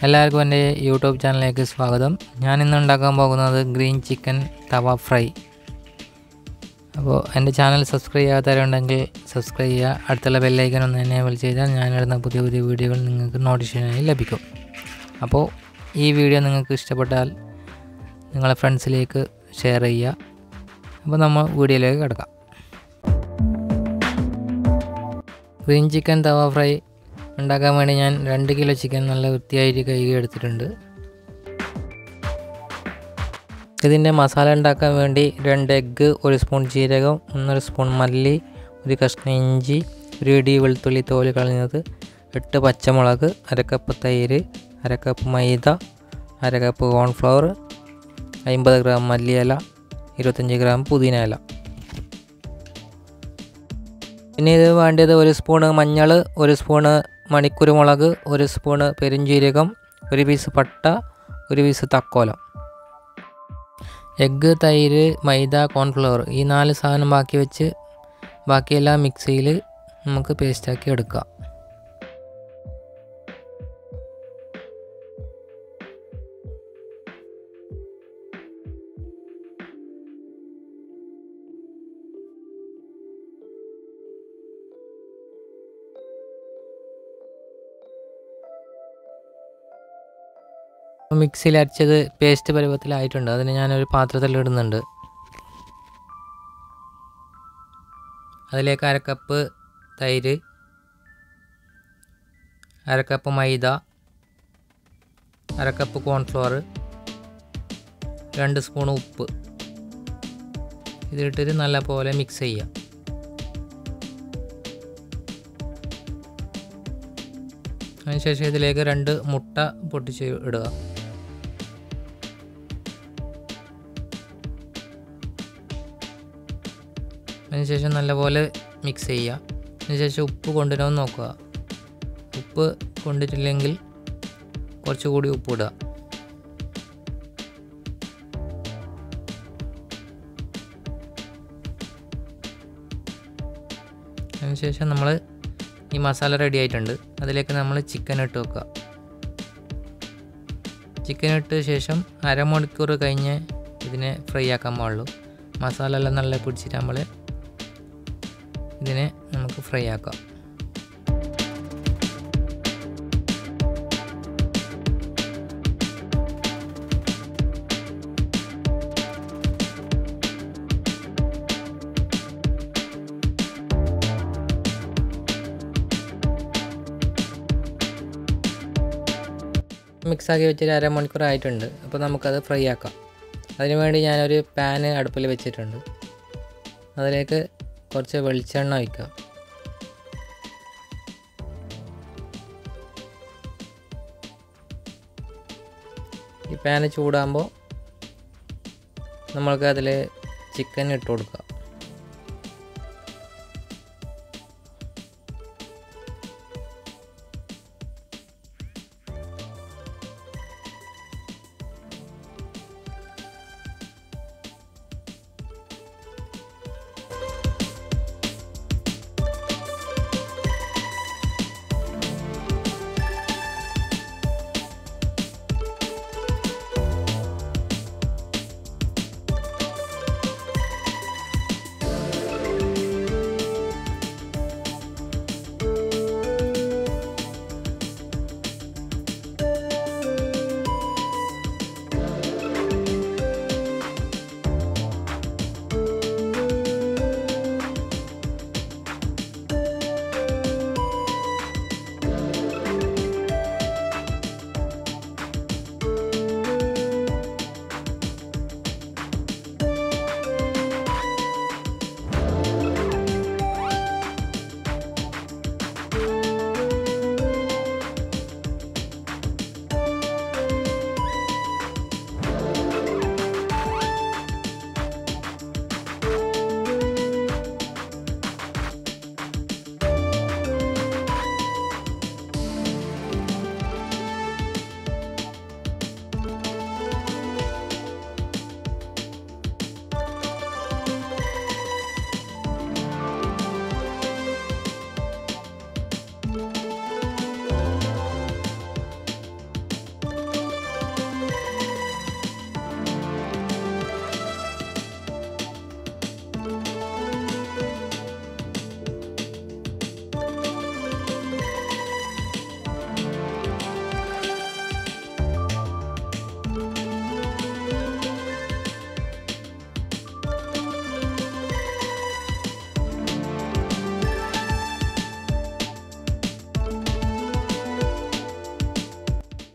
എല്ലാവർക്കും എൻ്റെ യൂട്യൂബ് ചാനലിലേക്ക് സ്വാഗതം ഞാൻ ഇന്ന് ഉണ്ടാക്കാൻ പോകുന്നത് ഗ്രീൻ ചിക്കൻ തവ ഫ്രൈ അപ്പോൾ എൻ്റെ ചാനൽ സബ്സ്ക്രൈബ് ചെയ്യാത്തവരുണ്ടെങ്കിൽ സബ്സ്ക്രൈബ് ചെയ്യുക അടുത്തുള്ള ബെല്ലൈക്കൻ ഒന്ന് എനേബിൾ ചെയ്താൽ ഞാനിടുന്ന പുതിയ പുതിയ വീഡിയോകൾ നിങ്ങൾക്ക് നോട്ടിഫിക്കേഷനായി ലഭിക്കും അപ്പോൾ ഈ വീഡിയോ നിങ്ങൾക്ക് ഇഷ്ടപ്പെട്ടാൽ നിങ്ങളെ ഫ്രണ്ട്സിലേക്ക് ഷെയർ ചെയ്യുക അപ്പോൾ നമ്മൾ വീഡിയോയിലേക്ക് കിടക്കാം ഗ്രീൻ ചിക്കൻ തവ ഫ്രൈ ഉണ്ടാക്കാൻ വേണ്ടി ഞാൻ രണ്ട് കിലോ ചിക്കൻ നല്ല വൃത്തിയായിട്ട് കഴുകി എടുത്തിട്ടുണ്ട് ഇതിൻ്റെ മസാല ഉണ്ടാക്കാൻ വേണ്ടി രണ്ട് എഗ്ഗ് ഒരു സ്പൂൺ ജീരകം ഒന്നര സ്പൂൺ മല്ലി ഒരു കഷ്ണം ഇഞ്ചി ഒരു ഇടി വെളുത്തുള്ളി തോല് കളഞ്ഞത് എട്ട് പച്ചമുളക് അരക്കപ്പ് തൈര് അരക്കപ്പ് മൈദ അരക്കപ്പ് കോൺഫ്ലവർ അമ്പത് ഗ്രാം മല്ലിയില ഇരുപത്തഞ്ച് ഗ്രാം പുതിന ഇല പിന്നെ ഇത് വേണ്ടത് ഒരു സ്പൂണ് മഞ്ഞൾ ഒരു സ്പൂണ് മണിക്കുരുമുളക് ഒരു സ്പൂണ് പെരുംജീരകം ഒരു പീസ് പട്ട ഒരു പീസ് തക്കോലം എഗ്ഗ് തൈര് മൈദ കോൺഫ്ലവർ ഈ നാല് സാധനം ബാക്കി വെച്ച് ബാക്കിയെല്ലാം മിക്സിയിൽ നമുക്ക് പേസ്റ്റാക്കി എടുക്കാം മിക്സിയിൽ അരച്ചത് പേസ്റ്റ് പരുവത്തിലായിട്ടുണ്ട് അതിന് ഞാനൊരു പാത്രത്തിൽ ഇടുന്നുണ്ട് അതിലേക്ക് അരക്കപ്പ് തൈര് അരക്കപ്പ് മൈദ അരക്കപ്പ് കോൺഫ്ലവർ രണ്ട് സ്പൂൺ ഉപ്പ് ഇതിട്ടിട്ട് നല്ല പോലെ മിക്സ് ചെയ്യാം അതിനുശേഷം ഇതിലേക്ക് രണ്ട് മുട്ട പൊട്ടിച്ച് ഇടുക അതിനുശേഷം നല്ലപോലെ മിക്സ് ചെയ്യുക അതിനുശേഷം ഉപ്പ് കൊണ്ടുവരാമെന്ന് നോക്കുക ഉപ്പ് കൊണ്ടിട്ടില്ലെങ്കിൽ കുറച്ചുകൂടി ഉപ്പ് ഇടുക അതിനുശേഷം നമ്മൾ ഈ മസാല റെഡി ആയിട്ടുണ്ട് അതിലേക്ക് നമ്മൾ ചിക്കൻ ഇട്ട് വെക്കുക ചിക്കൻ ഇട്ട ശേഷം അരമണിക്കൂർ കഴിഞ്ഞ് ഇതിനെ ഫ്രൈ ആക്കാൻ പാടുള്ളൂ മസാല എല്ലാം നല്ല പിടിച്ചിട്ട് നമ്മൾ ഇതിനെ നമുക്ക് ഫ്രൈ ആക്കാം മിക്സാക്കി വെച്ചിട്ട് അരമണിക്കൂർ ആയിട്ടുണ്ട് അപ്പോൾ നമുക്കത് ഫ്രൈ ആക്കാം അതിനുവേണ്ടി ഞാനൊരു പാന് അടുപ്പിൽ വെച്ചിട്ടുണ്ട് അതിലേക്ക് കുറച്ച് വെളിച്ചെണ്ണ ഒഴിക്കുക ഈ പാന് ചൂടാകുമ്പോൾ നമ്മൾക്ക് അതിൽ ചിക്കൻ ഇട്ട് കൊടുക്കുക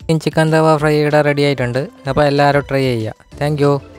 ചിക്കൻ തവ ഫ്രൈ ഇവിടെ റെഡി ആയിട്ടുണ്ട് അപ്പോൾ എല്ലാവരും ട്രൈ ചെയ്യുക താങ്ക്